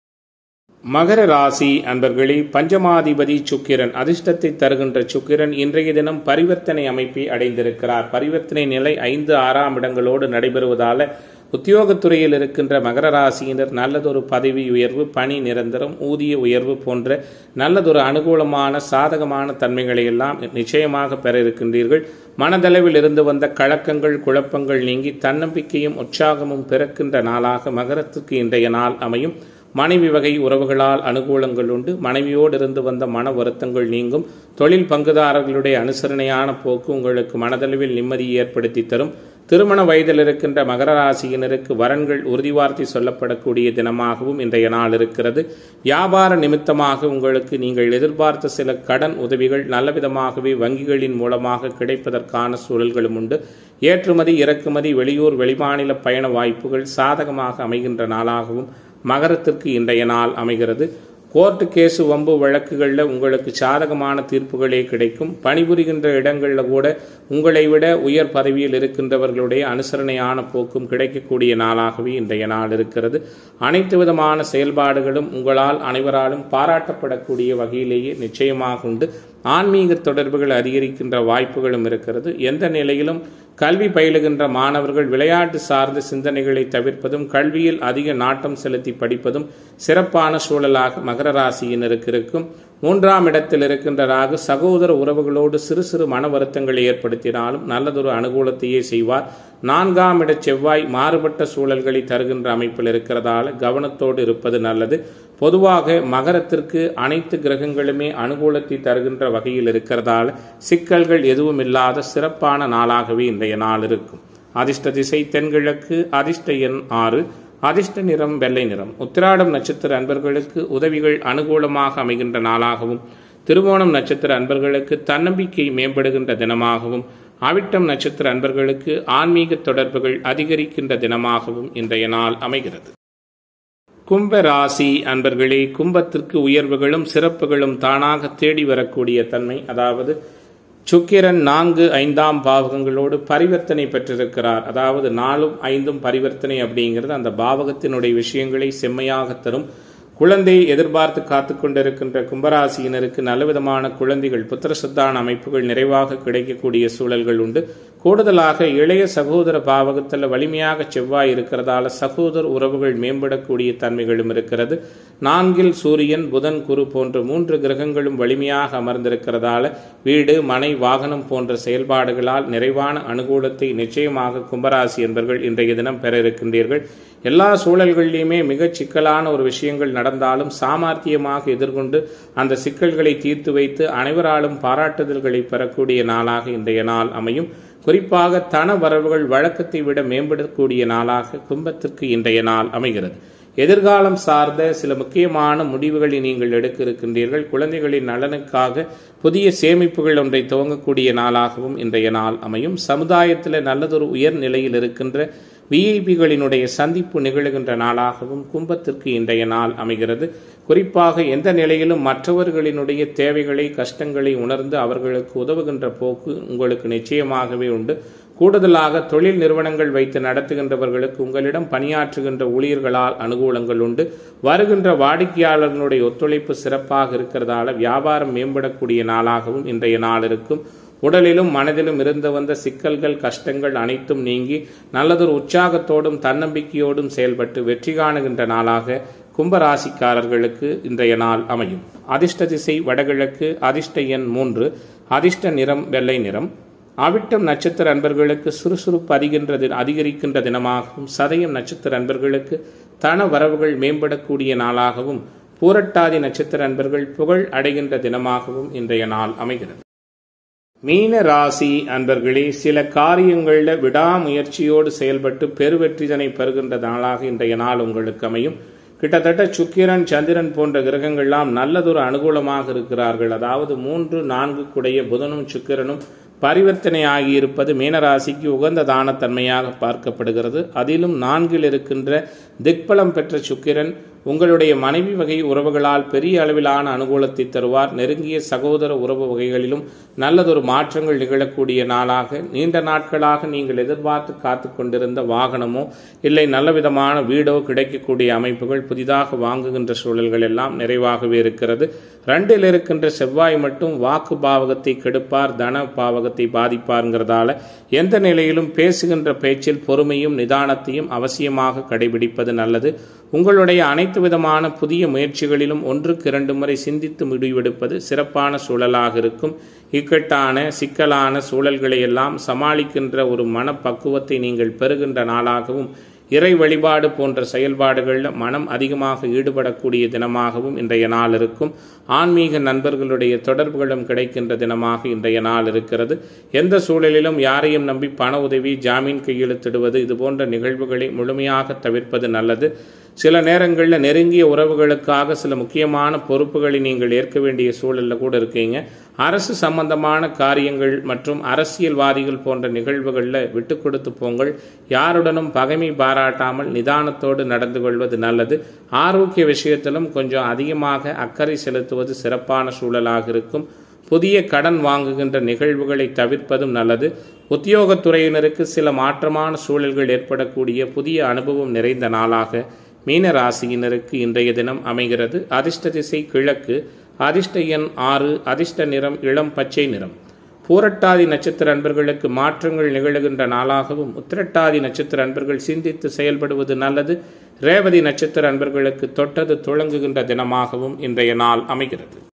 மகர ராசி அன்பர்களே பஞ்சமாதிபதி சுக்கிரன் அதிர்ஷ்டத்தை தருகின்ற சுக்கிரன் இன்றைய தினம் பரிவர்த்தனை அமைப்பை அடைந்திருக்கிறார் பரிவர்த்தனை நிலை ஐந்து ஆறாம் இடங்களோடு நடைபெறுவதால உத்தியோகத்துறையில் இருக்கின்ற மகர ராசியினர் நல்லதொரு பதவி உயர்வு பணி நிரந்தரம் ஊதிய உயர்வு போன்ற நல்லதொரு அனுகூலமான சாதகமான தன்மைகளை எல்லாம் நிச்சயமாக பெற இருக்கின்றீர்கள் மனதளவில் இருந்து வந்த கலக்கங்கள் குழப்பங்கள் நீங்கி தன்னம்பிக்கையும் உற்சாகமும் பிறக்கின்ற நாளாக மகரத்துக்கு இன்றைய நாள் அமையும் மனைவி வகை உறவுகளால் அனுகூலங்கள் உண்டு மனைவியோடு இருந்து வந்த மன வருத்தங்கள் நீங்கும் தொழில் பங்குதாரர்களுடைய அனுசரணையான போக்கு உங்களுக்கு மனதளவில் நிம்மதியை ஏற்படுத்தி தரும் திருமண வயதில் இருக்கின்ற மகர ராசியினருக்கு வரன்கள் உறுதிவார்த்தை சொல்லப்படக்கூடிய தினமாகவும் இன்றைய நாள் இருக்கிறது வியாபார நிமித்தமாக உங்களுக்கு நீங்கள் எதிர்பார்த்த சில கடன் உதவிகள் நல்லவிதமாகவே வங்கிகளின் மூலமாக கிடைப்பதற்கான சூழல்களும் உண்டு ஏற்றுமதி இறக்குமதி வெளியூர் வெளிமாநில பயண வாய்ப்புகள் சாதகமாக அமைகின்ற நாளாகவும் மகரத்திற்கு இன்றைய நாள் அமைகிறது கோர்ட்டு கேஸு வம்பு வழக்குகளில் உங்களுக்கு சாதகமான தீர்ப்புகளே கிடைக்கும் பணிபுரிகின்ற இடங்களில் கூட உங்களை விட உயர் பதவியில் இருக்கின்றவர்களுடைய அனுசரணையான போக்கும் கிடைக்கக்கூடிய நாளாகவே இன்றைய நாள் இருக்கிறது அனைத்து விதமான செயல்பாடுகளும் உங்களால் அனைவராலும் பாராட்டப்படக்கூடிய வகையிலேயே நிச்சயமாக உண்டு ஆன்மீக தொடர்புகள் அதிகரிக்கின்ற வாய்ப்புகளும் இருக்கிறது எந்த நிலையிலும் கல்வி பயிலுகின்ற மாணவர்கள் விளையாட்டு சார்ந்த சிந்தனைகளை தவிர்ப்பதும் கல்வியில் அதிக நாட்டம் செலுத்தி படிப்பதும் சிறப்பான சூழலாக மகர ராசியினருக்கு இருக்கும் மூன்றாம் இடத்தில் இருக்கின்ற ராகு சகோதர உறவுகளோடு சிறு சிறு மன வருத்தங்களை ஏற்படுத்தினாலும் நல்லதொரு அனுகூலத்தையே செய்வார் நான்காம் இட செவ்வாய் மாறுபட்ட சூழல்களை தருகின்ற அமைப்பில் இருக்கிறதால கவனத்தோடு இருப்பது நல்லது பொதுவாக மகரத்திற்கு அனைத்து கிரகங்களுமே அனுகூலத்தை தருகின்ற வகையில் இருக்கிறதால சிக்கல்கள் எதுவும் இல்லாத சிறப்பான நாளாகவே இன்றைய நாள் இருக்கும் அதிர்ஷ்ட திசை தென்கிழக்கு அதிர்ஷ்ட எண் ஆறு அதிர்ஷ்ட நிறம் வெள்ளை நிறம் உத்திராடம் நட்சத்திர அன்பர்களுக்கு உதவிகள் அனுகூலமாக அமைகின்ற நாளாகவும் திருவோணம் நட்சத்திர அன்பர்களுக்கு தன்னம்பிக்கை மேம்படுகின்ற தினமாகவும் அவிட்டம் நட்சத்திர அன்பர்களுக்கு ஆன்மீக தொடர்புகள் அதிகரிக்கின்ற தினமாகவும் இன்றைய நாள் அமைகிறது கும்ப ராசி அன்பர்களே கும்பத்திற்கு உயர்வுகளும் சிறப்புகளும் தானாக தேடி வரக்கூடிய தன்மை அதாவது சுக்கிரன் நான்கு ஐந்தாம் பாவகங்களோடு பரிவர்த்தனை பெற்றிருக்கிறார் அதாவது நாலும் ஐந்தும் பரிவர்த்தனை அப்படிங்கிறது அந்த பாவகத்தினுடைய விஷயங்களை செம்மையாக தரும் குழந்தை எதிர்பார்த்து காத்து கொண்டிருக்கின்ற கும்பராசியினருக்கு நல்லவிதமான குழந்தைகள் புத்திரசுத்தான அமைப்புகள் நிறைவாக கிடைக்கக்கூடிய சூழல்கள் உண்டு கூடுதலாக இளைய சகோதர பாவகத்தில் வலிமையாக செவ்வாய் இருக்கிறதால சகோதர உறவுகள் மேம்படக்கூடிய தன்மைகளும் இருக்கிறது நான்கில் சூரியன் புதன் குரு போன்ற மூன்று கிரகங்களும் வலிமையாக அமர்ந்திருக்கிறதால வீடு மனை வாகனம் போன்ற செயல்பாடுகளால் நிறைவான அனுகூலத்தை நிச்சயமாக கும்பராசி என்பர்கள் இன்றைய தினம் பெற இருக்கின்றீர்கள் எல்லா சூழல்களிலுமே மிகச் சிக்கலான ஒரு விஷயங்கள் நடந்தாலும் சாமர்த்தியமாக எதிர்கொண்டு அந்த சிக்கல்களை தீர்த்து வைத்து அனைவராலும் பாராட்டுதல்களை பெறக்கூடிய நாளாக இன்றைய நாள் அமையும் குறிப்பாக தன வரவுகள் வழக்கத்தை விட மேம்படக்கூடிய நாளாக கும்பத்திற்கு இன்றைய நாள் அமைகிறது எதிர்காலம் சார்ந்த சில முக்கியமான முடிவுகளை நீங்கள் எடுக்க இருக்கின்றீர்கள் குழந்தைகளின் நலனுக்காக புதிய சேமிப்புகள் ஒன்றை துவங்கக்கூடிய நாளாகவும் இன்றைய நாள் அமையும் சமுதாயத்தில் நல்லதொரு உயர் நிலையில் இருக்கின்ற விஐபிகளினுடைய சந்திப்பு நிகழுகின்ற நாளாகவும் கும்பத்திற்கு இன்றைய நாள் அமைகிறது குறிப்பாக எந்த நிலையிலும் மற்றவர்களினுடைய தேவைகளை கஷ்டங்களை உணர்ந்து அவர்களுக்கு உதவுகின்ற போக்கு உங்களுக்கு நிச்சயமாகவே உண்டு கூடுதலாக தொழில் நிறுவனங்கள் வைத்து நடத்துகின்றவர்களுக்கு உங்களிடம் பணியாற்றுகின்ற ஊழியர்களால் அனுகூலங்கள் உண்டு வருகின்ற வாடிக்கையாளர்களுடைய ஒத்துழைப்பு சிறப்பாக இருக்கிறதால வியாபாரம் மேம்படக்கூடிய நாளாகவும் இன்றைய நாள் இருக்கும் உடலிலும் மனதிலும் இருந்து வந்த சிக்கல்கள் கஷ்டங்கள் அனைத்தும் நீங்கி நல்லதொரு உற்சாகத்தோடும் தன்னம்பிக்கையோடும் செயல்பட்டு வெற்றி காணுகின்ற நாளாக கும்பராசிக்காரர்களுக்கு இன்றைய நாள் அமையும் அதிர்ஷ்ட திசை வடகிழக்கு அதிர்ஷ்ட எண் மூன்று அதிர்ஷ்ட நிறம் வெள்ளை நிறம் அவிட்டம் நட்சத்திர அன்பர்களுக்கு சுறுசுறுப்பு அதிகின்றது அதிகரிக்கின்ற தினமாகவும் சதயம் நட்சத்திர அன்பர்களுக்கு தன வரவுகள் மேம்படக்கூடிய நாளாகவும் பூரட்டாதி நட்சத்திர அன்பர்கள் புகழ் அடைகின்ற தினமாகவும் இன்றைய நாள் அமைகிறது மீன ராசி அன்பர்களே சில காரியங்களில் விடாமுயற்சியோடு செயல்பட்டு பெருவெற்றிதனை பெறுகின்ற நாளாக இன்றைய நாள் உங்களுக்கு அமையும் கிட்டத்தட்ட சுக்கிரன் சந்திரன் போன்ற கிரகங்கள்லாம் நல்லதொரு அனுகூலமாக இருக்கிறார்கள் அதாவது மூன்று நான்கு குடைய புதனும் சுக்கிரனும் பரிவர்த்தனை ஆகியிருப்பது மீனராசிக்கு உகந்த தானத்தன்மையாக பார்க்கப்படுகிறது அதிலும் நான்கில் இருக்கின்ற திக்பலம் பெற்ற சுக்கிரன் உங்களுடைய மனைவி வகை உறவுகளால் பெரிய அளவிலான அனுகூலத்தை தருவார் நெருங்கிய சகோதர உறவு வகைகளிலும் நல்லதொரு மாற்றங்கள் நிகழக்கூடிய நாளாக நீண்ட நாட்களாக நீங்கள் எதிர்பார்த்து காத்து கொண்டிருந்த வாகனமோ இல்லை நல்ல விதமான வீடோ கிடைக்கக்கூடிய அமைப்புகள் புதிதாக வாங்குகின்ற சூழல்கள் எல்லாம் நிறைவாகவே இருக்கிறது ரெண்டில் இருக்கின்ற செவ்வாய் மட்டும் வாக்கு பாவகத்தை கெடுப்பார் தன பாவகத்தை பாதிப்பார்ங்கிறதால எந்த நிலையிலும் பேசுகின்ற பேச்சில் பொறுமையும் நிதானத்தையும் அவசியமாக கடைபிடிப்பது நல்லது உங்களுடைய அனைத்து விதமான புதிய முயற்சிகளிலும் ஒன்றுக்கு இரண்டு முறை சிந்தித்து முடிவெடுப்பது சிறப்பான சூழலாக இருக்கும் இக்கட்டான சிக்கலான சூழல்களை எல்லாம் சமாளிக்கின்ற ஒரு மனப்பக்குவத்தை நீங்கள் பெறுகின்ற நாளாகவும் இறை வழிபாடு போன்ற செயல்பாடுகளில் மனம் அதிகமாக ஈடுபடக்கூடிய தினமாகவும் இன்றைய நாள் இருக்கும் ஆன்மீக நண்பர்களுடைய தொடர்புகளும் கிடைக்கின்ற தினமாக இன்றைய நாள் இருக்கிறது எந்த சூழலிலும் யாரையும் நம்பி பண உதவி ஜாமீன் கையெழுத்திடுவது இது போன்ற நிகழ்வுகளை முழுமையாக தவிர்ப்பது நல்லது சில நேரங்களில் நெருங்கிய உறவுகளுக்காக சில முக்கியமான பொறுப்புகளை நீங்கள் ஏற்க வேண்டிய சூழலில் கூட இருக்கீங்க அரசு சம்பந்தமான காரியங்கள் மற்றும் அரசியல்வாதிகள் போன்ற நிகழ்வுகளில் விட்டு கொடுத்து போங்கள் யாருடனும் பகைமை பாராட்டாமல் நிதானத்தோடு நடந்து கொள்வது நல்லது ஆரோக்கிய விஷயத்திலும் கொஞ்சம் அதிகமாக அக்கறை செலுத்துவது சிறப்பான சூழலாக இருக்கும் புதிய கடன் வாங்குகின்ற நிகழ்வுகளை தவிர்ப்பதும் நல்லது உத்தியோகத்துறையினருக்கு சில மாற்றமான சூழல்கள் ஏற்படக்கூடிய புதிய அனுபவம் நிறைந்த நாளாக மீன ராசியினருக்கு இன்றைய தினம் அமைகிறது அதிர்ஷ்ட திசை கிழக்கு அதிர்ஷ்ட எண் ஆறு அதிர்ஷ்ட நிறம் இளம் பச்சை நிறம் பூரட்டாதி நட்சத்திர அன்பர்களுக்கு மாற்றங்கள் நிகழுகின்ற நாளாகவும் உத்திரட்டாதி நட்சத்திர அன்பர்கள் சிந்தித்து செயல்படுவது நல்லது ரேவதி நட்சத்திர அன்பர்களுக்கு தொட்டது துளங்குகின்ற தினமாகவும் இன்றைய நாள் அமைகிறது